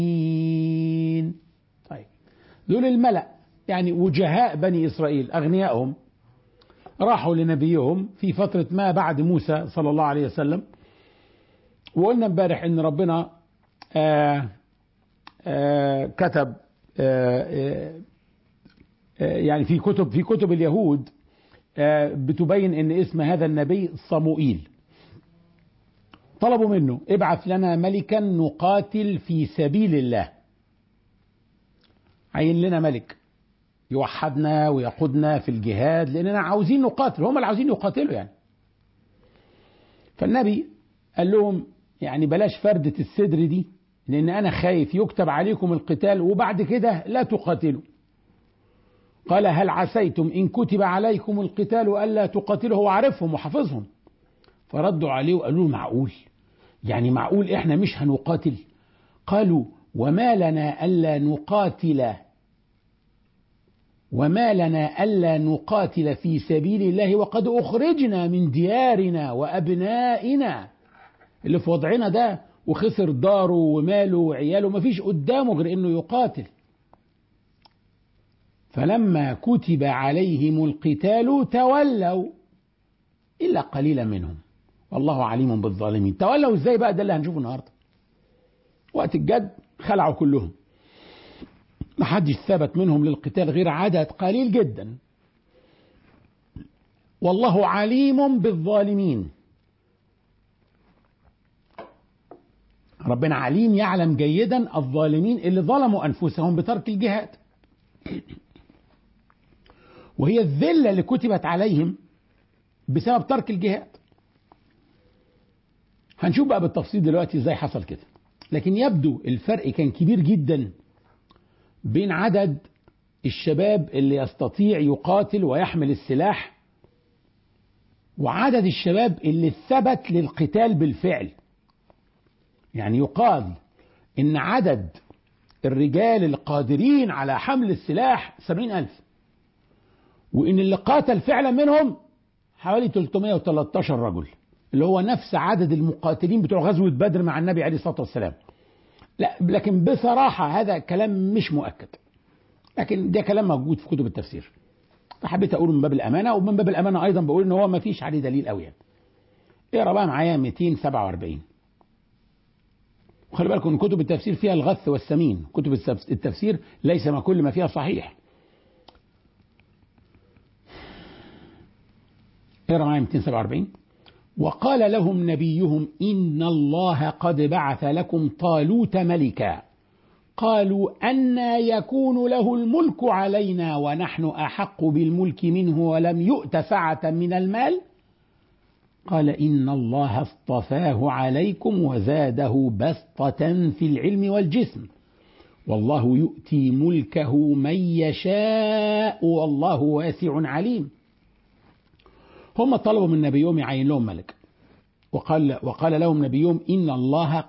طيب دول الملأ يعني وجهاء بني إسرائيل أغنيائهم راحوا لنبيهم في فترة ما بعد موسى صلى الله عليه وسلم وقلنا امبارح ان ربنا آآ آآ كتب آآ يعني في كتب في كتب اليهود بتبين ان اسم هذا النبي صموئيل طلبوا منه ابعث لنا ملكا نقاتل في سبيل الله عين لنا ملك يوحدنا ويقودنا في الجهاد لاننا عاوزين نقاتل هم اللي عاوزين يقاتلوا يعني فالنبي قال لهم يعني بلاش فردة الصدر دي لان انا خايف يكتب عليكم القتال وبعد كده لا تقاتلوا قال هل عسيتم ان كتب عليكم القتال الا تقاتلوا هو عارفهم وحافظهم فردوا عليه وقالوا له معقول يعني معقول احنا مش هنقاتل قالوا وما لنا الا نقاتل وما لنا الا نقاتل في سبيل الله وقد اخرجنا من ديارنا وابنائنا اللي في وضعنا ده وخسر داره وماله وعياله مفيش قدامه غير انه يقاتل فلما كتب عليهم القتال تولوا الا قليلا منهم والله عليم بالظالمين تولوا ازاي بقى ده اللي هنشوفه النهارده وقت الجد خلعوا كلهم ما حدش ثبت منهم للقتال غير عدد قليل جدا والله عليم بالظالمين ربنا عليم يعلم جيدا الظالمين اللي ظلموا انفسهم بترك الجهاد وهي الذله اللي كتبت عليهم بسبب ترك الجهاد هنشوف بقى بالتفصيل دلوقتي ازاي حصل كده لكن يبدو الفرق كان كبير جدا بين عدد الشباب اللي يستطيع يقاتل ويحمل السلاح وعدد الشباب اللي ثبت للقتال بالفعل يعني يقال ان عدد الرجال القادرين على حمل السلاح سبعين ألف وإن اللي قاتل فعلا منهم حوالي 313 رجل اللي هو نفس عدد المقاتلين بتوع غزوة بدر مع النبي عليه الصلاة والسلام لا لكن بصراحة هذا كلام مش مؤكد لكن ده كلام موجود في كتب التفسير فحبيت أقوله من باب الأمانة ومن باب الأمانة أيضا بقول إن هو ما فيش عليه دليل قوي يعني اقرا بقى معايا 247 وخلي بالكم ان كتب التفسير فيها الغث والسمين كتب التفسير ليس ما كل ما فيها صحيح اقرا معايا 247 وقال لهم نبيهم إن الله قد بعث لكم طالوت ملكا قالوا أنا يكون له الملك علينا ونحن أحق بالملك منه ولم يؤت سعة من المال قال إن الله اصطفاه عليكم وزاده بسطة في العلم والجسم والله يؤتي ملكه من يشاء والله واسع عليم هم طلبوا من نبيهم يعين لهم ملك وقال وقال لهم نبيهم ان الله